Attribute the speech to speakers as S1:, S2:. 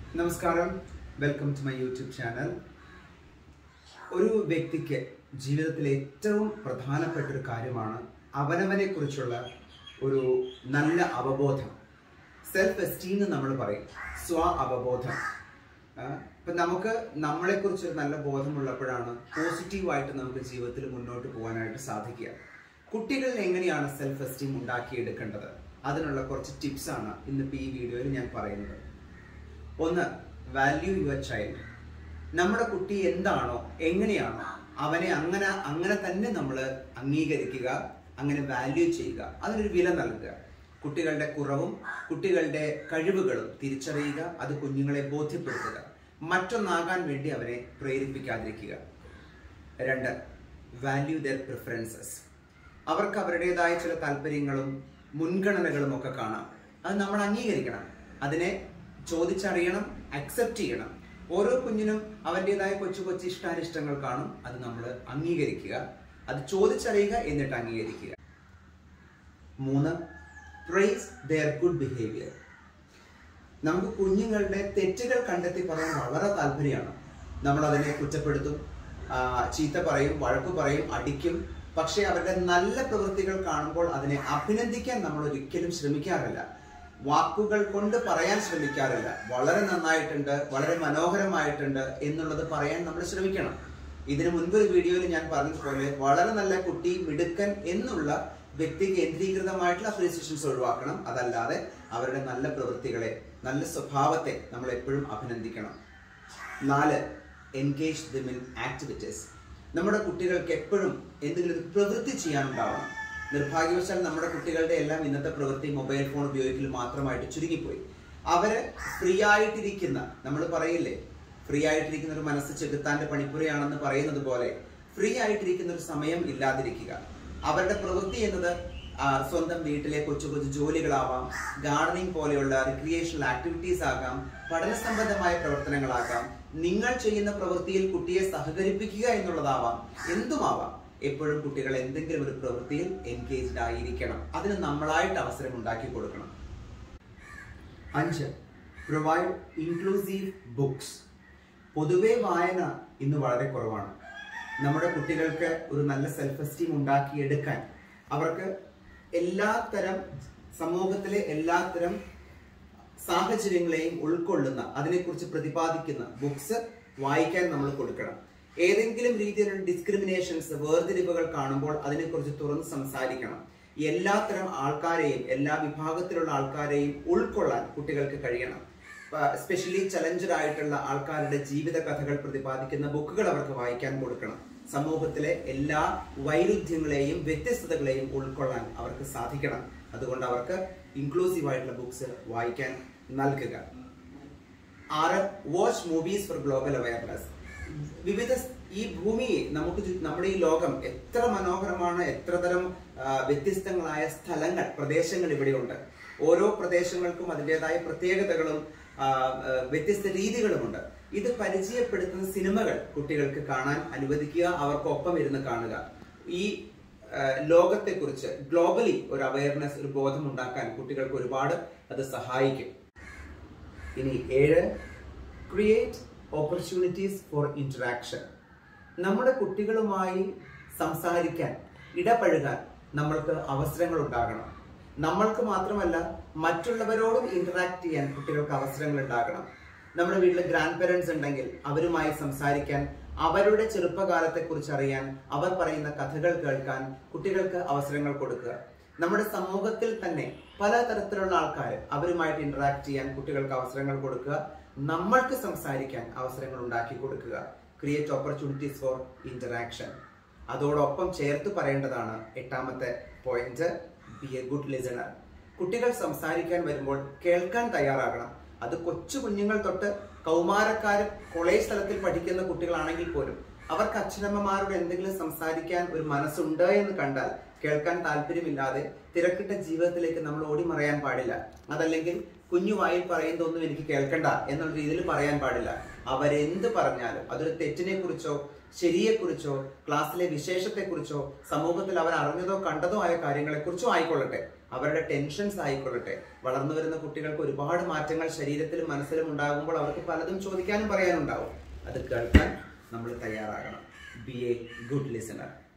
S1: നമസ്കാരം welcome to my YouTube channel ഒരു വ്യക്തിക്ക് ജീവിതത്തിൽ ഏറ്റവും പ്രധാനപ്പെട്ട ഒരു കാര്യമാണ് അവനവനെ കുറിച്ചുള്ള ഒരു നല്ല അവബോധം സെൽഫ് എസ്റ്റീം എന്ന് നമ്മൾ പറയും സ്വ അവബോധം ആ, ഇപ്പൊ നമുക്ക് നമ്മളെക്കുറിച്ച് ഒരു നല്ല ബോധമുള്ളപ്പോഴാണ് പോസിറ്റീവായിട്ട് നമുക്ക് ജീവിതത്തിൽ മുന്നോട്ട് പോകാനായിട്ട് സാധിക്കുക കുട്ടികളിൽ എങ്ങനെയാണ് സെൽഫ് എസ്റ്റീം ഉണ്ടാക്കിയെടുക്കേണ്ടത് അതിനുള്ള കുറച്ച് ടിപ്സ് ആണ് ഇന്നിപ്പോൾ ഈ വീഡിയോയിൽ ഞാൻ പറയുന്നത് ഒന്ന് വാല്യൂ യുവർ ചൈൽഡ് നമ്മുടെ കുട്ടി എന്താണോ എങ്ങനെയാണോ അവനെ അങ്ങനെ അങ്ങനെ തന്നെ നമ്മൾ അംഗീകരിക്കുക അങ്ങനെ വാല്യൂ ചെയ്യുക അതിനൊരു വില നൽകുക കുട്ടികളുടെ കുറവും കുട്ടികളുടെ കഴിവുകളും തിരിച്ചറിയുക അത് കുഞ്ഞുങ്ങളെ ബോധ്യപ്പെടുത്തുക മറ്റൊന്നാകാൻ വേണ്ടി അവരെ പ്രേരിപ്പിക്കാതിരിക്കുക രണ്ട് വാല്യൂ ദർ പ്രിഫറൻസസ് അവർക്ക് അവരുടേതായ ചില താല്പര്യങ്ങളും മുൻഗണനകളും ഒക്കെ കാണാം അത് നമ്മൾ അംഗീകരിക്കണം അതിനെ ചോദിച്ചറിയണം അക്സെപ്റ്റ് ചെയ്യണം ഓരോ കുഞ്ഞിനും അവൻ്റെതായ കൊച്ചു കൊച്ചു ഇഷ്ടാനിഷ്ടങ്ങൾ കാണും അത് നമ്മൾ അംഗീകരിക്കുക അത് ചോദിച്ചറിയുക എന്നിട്ട് അംഗീകരിക്കുക മൂന്ന് പ്രൈസ് ദെയർ ഗുഡ് ബിഹേവിയർ നമുക്ക് കുഞ്ഞുങ്ങളുടെ തെറ്റുകൾ കണ്ടെത്തി പറയാൻ വളരെ താല്പര്യമാണ് നമ്മൾ അതിനെ കുറ്റപ്പെടുത്തും ആ, ചീത്ത പറയും വഴക്കു പറയും അടിക്കും പക്ഷേ അവരുടെ നല്ല പ്രവൃത്തികൾ കാണുമ്പോൾ അതിനെ അഭിനന്ദിക്കാൻ നമ്മൾ ഒരിക്കലും ശ്രമിക്കാറില്ല വാക്കുകൾ കൊണ്ട് പറയാൻ ശ്രമിക്കാറില്ല വളരെ നന്നായിട്ടുണ്ട് വളരെ മനോഹരമായിട്ടുണ്ട് എന്നുള്ളത് പറയാൻ നമ്മൾ ശ്രമിക്കണം ഇതിനു മുൻപ് ഒരു വീഡിയോയിൽ ഞാൻ പറഞ്ഞതുപോലെ വളരെ നല്ല കുട്ടി മിടുക്കൻ എന്നുള്ള വ്യക്തി കേന്ദ്രീകൃതമായിട്ടുള്ള അപ്രീസിയേഷൻസ് ഒഴിവാക്കണം അതല്ലാതെ അവരുടെ നല്ല പ്രവൃത്തികളെ നല്ല സ്വഭാവത്തെ നമ്മൾ എപ്പോഴും അഭിനന്ദിക്കണം നാല് എൻഗേജ് ദിം ഇൻ ആക്ടിവിറ്റീസ് നമ്മുടെ കുട്ടികൾക്ക് എപ്പോഴും എന്തെങ്കിലും ഒരു പ്രവൃത്തി ചെയ്യാനുണ്ടാവണം നിർഭാഗ്യവശാൽ നമ്മുടെ കുട്ടികളുടെ എല്ലാം ഇന്നത്തെ പ്രവൃത്തി മൊബൈൽ ഫോൺ ഉപയോഗിക്കൽ മാത്രമായിട്ട് ചുരുങ്ങിപ്പോയി അവര് ഫ്രീ ആയിട്ടിരിക്കുന്ന നമ്മൾ പറയില്ലേ ഫ്രീ ആയിട്ടിരിക്കുന്ന ഒരു മനസ്സ് ചെകുത്താന്റെ പണിപ്പുരയാണെന്ന് പറയുന്നത് പോലെ ഫ്രീ ആയിട്ടിരിക്കുന്ന ഒരു സമയം ഇല്ലാതിരിക്കുക അവരുടെ പ്രവൃത്തി എന്നത് ആ, സ്വന്തം വീട്ടിലെ കൊച്ചു കൊച്ചു ജോലികളാവാം ഗാർഡനിങ് പോലെയുള്ള റിക്രിയേഷണൽ ആക്ടിവിറ്റീസ് ആകാം പഠന സംബന്ധമായ പ്രവർത്തനങ്ങളാകാം നിങ്ങൾ ചെയ്യുന്ന പ്രവൃത്തിയിൽ കുട്ടിയെ സഹകരിപ്പിക്കുക എന്നുള്ളതാവാം എന്തുമാവാം എപ്പോഴും കുട്ടികൾ എന്തെങ്കിലും ഒരു പ്രവൃത്തിയിൽ എൻഗേജ്ഡ് ആയിരിക്കണം അതിന് നമ്മളായിട്ട് അവസരം ഉണ്ടാക്കി കൊടുക്കണം അഞ്ച് പ്രൊവൈഡ് ഇൻക്ലൂസീവ് ബുക്സ് പൊതുവെ വായന ഇന്ന് വളരെ കുറവാണ് നമ്മുടെ കുട്ടികൾക്ക് ഒരു നല്ല സെൽഫ് എസ്റ്റീം ഉണ്ടാക്കിയെടുക്കാൻ അവർക്ക് എല്ലാത്തരം സമൂഹത്തിലെ എല്ലാത്തരം സാഹചര്യങ്ങളെയും ഉൾക്കൊള്ളുന്ന അതിനെക്കുറിച്ച് പ്രതിപാദിക്കുന്ന ബുക്സ് വായിക്കാൻ നമ്മൾ കൊടുക്കണം ഏതെങ്കിലും രീതിയിലുള്ള ഡിസ്ക്രിമിനേഷൻസ് വേർതിരിവുകൾ കാണുമ്പോൾ അതിനെക്കുറിച്ച് തുറന്ന് സംസാരിക്കണം എല്ലാത്തരം ആൾക്കാരെയും എല്ലാ വിഭാഗത്തിലുള്ള ആൾക്കാരെയും ഉൾക്കൊള്ളാൻ കുട്ടികൾക്ക് കഴിയണം സ്പെഷ്യലി ചലഞ്ചഡ് ആയിട്ടുള്ള ആൾക്കാരുടെ ജീവിത കഥകൾ പ്രതിപാദിക്കുന്ന ബുക്കുകൾ അവർക്ക് വായിക്കാൻ കൊടുക്കണം സമൂഹത്തിലെ എല്ലാ വൈരുദ്ധ്യങ്ങളെയും വ്യത്യസ്തതകളെയും ഉൾക്കൊള്ളാൻ അവർക്ക് സാധിക്കണം അതുകൊണ്ട് അവർക്ക് ഇൻക്ലൂസീവ് ആയിട്ടുള്ള ബുക്സ് വായിക്കാൻ നൽകുക ആറ് watch movies for global awareness വിവിധ സ്- ഈ ഭൂമി നമുക്ക് ചു- നമ്മുടെ ഈ ലോകം എത്ര മനോഹരമാണ് എത്ര തരം ആ, വ്യത്യസ്തങ്ങളായ സ്ഥലങ്ങൾ പ്രദേശങ്ങൾ ഇവിടെയുണ്ട് ഓരോ പ്രദേശങ്ങൾക്കും അതിൻ്റെതായ പ്രത്യേകതകളും ആ, ആ, വ്യത്യസ്ത രീതികളുമുണ്ട് ഇത് പരിചയപ്പെടുത്തുന്ന സിനിമകൾ കുട്ടികൾക്ക് കാണാൻ അനുവദിക്കുക അവർക്കൊപ്പം ഇരുന്ന് കാണുക ഈ ആ, ലോകത്തെക്കുറിച്ച് ഗ്ലോബലി ഒരു അവയർനെസ് ഒരു ബോധം ഉണ്ടാക്കാൻ കുട്ടികൾക്ക് ഒരുപാട് അത് സഹായിക്കും ഇനി ഏഴ് ക്രിയേറ്റ് ഓപ്പർച്യൂണിറ്റീസ് ഫോർ ഇന്ററാക്ഷൻ നമ്മുടെ കുട്ടികളുമായി സംസാരിക്കാൻ ഇടപഴകാൻ നമ്മൾക്ക് അവസരങ്ങൾ ഉണ്ടാകണം നമ്മൾക്ക് മാത്രമല്ല മറ്റുള്ളവരോടും ഇന്ററാക്ട് ചെയ്യാൻ കുട്ടികൾക്ക് അവസരങ്ങൾ ഉണ്ടാകണം നമ്മുടെ വീട്ടിൽ ഗ്രാൻഡ് പേരൻസ് ഉണ്ടെങ്കിൽ അവരുമായി സംസാരിക്കാൻ അവരുടെ ചെറുപ്പകാലത്തെ കുറിച്ച് അറിയാൻ അവർ പറയുന്ന കഥകൾ കേൾക്കാൻ കുട്ടികൾക്ക് അവസരങ്ങൾ കൊടുക്കുക നമ്മുടെ സമൂഹത്തിൽ തന്നെ പല തരത്തിലുള്ള ആൾക്കാർ അവരുമായിട്ട് ഇന്ററാക്ട് ചെയ്യാൻ കുട്ടികൾക്ക് അവസരങ്ങൾ കൊടുക്കുക നമ്മൾക്ക് സംസാരിക്കാൻ അവസരങ്ങൾ ഉണ്ടാക്കി കൊടുക്കുക ക്രിയേറ്റ് ഓപ്പർച്യൂണിറ്റീസ് ഫോർ ഇന്ററാക്ഷൻ അതോടൊപ്പം ചേർത്ത് പറയേണ്ടതാണ് എട്ടാമത്തെ point be a good listener കുട്ടികൾ സംസാരിക്കാൻ വരുമ്പോൾ കേൾക്കാൻ തയ്യാറാകണം അത് കൊച്ചു കുഞ്ഞുങ്ങൾ തൊട്ട് കൗമാരക്കാരും കോളേജ് തലത്തിൽ പഠിക്കുന്ന കുട്ടികളാണെങ്കിൽ പോലും അവർക്ക് അച്ഛനമ്മമാരോട് എന്തെങ്കിലും സംസാരിക്കാൻ ഒരു മനസ്സുണ്ട് എന്ന് കണ്ടാൽ കേൾക്കാൻ താല്പര്യമില്ലാതെ തിരക്കിട്ട ജീവിതത്തിലേക്ക് നമ്മൾ ഓടി മറയാൻ പാടില്ല അതല്ലെങ്കിൽ കുഞ്ഞു വായിൽ പറയുന്നതൊന്നും എനിക്ക് കേൾക്കണ്ട എന്നുള്ള രീതിയിൽ പറയാൻ പാടില്ല അവരെന്ത് പറഞ്ഞാലും അതൊരു തെറ്റിനെ കുറിച്ചോ ശരിയെക്കുറിച്ചോ ക്ലാസ്സിലെ വിശേഷത്തെക്കുറിച്ചോ സമൂഹത്തിൽ അവർ അറിഞ്ഞതോ കണ്ടതോ ആയ കാര്യങ്ങളെക്കുറിച്ചോ ആയിക്കൊള്ളട്ടെ അവരുടെ ടെൻഷൻസ് ആയിക്കൊള്ളട്ടെ വളർന്നു വരുന്ന കുട്ടികൾക്ക് ഒരുപാട് മാറ്റങ്ങൾ ശരീരത്തിലും മനസ്സിലും ഉണ്ടാകുമ്പോൾ അവർക്ക് പലതും ചോദിക്കാനും പറയാനുണ്ടാവും അത് കേൾക്കാൻ നമ്മൾ തയ്യാറാകണം ബി എ ഗുഡ് ലിസണർ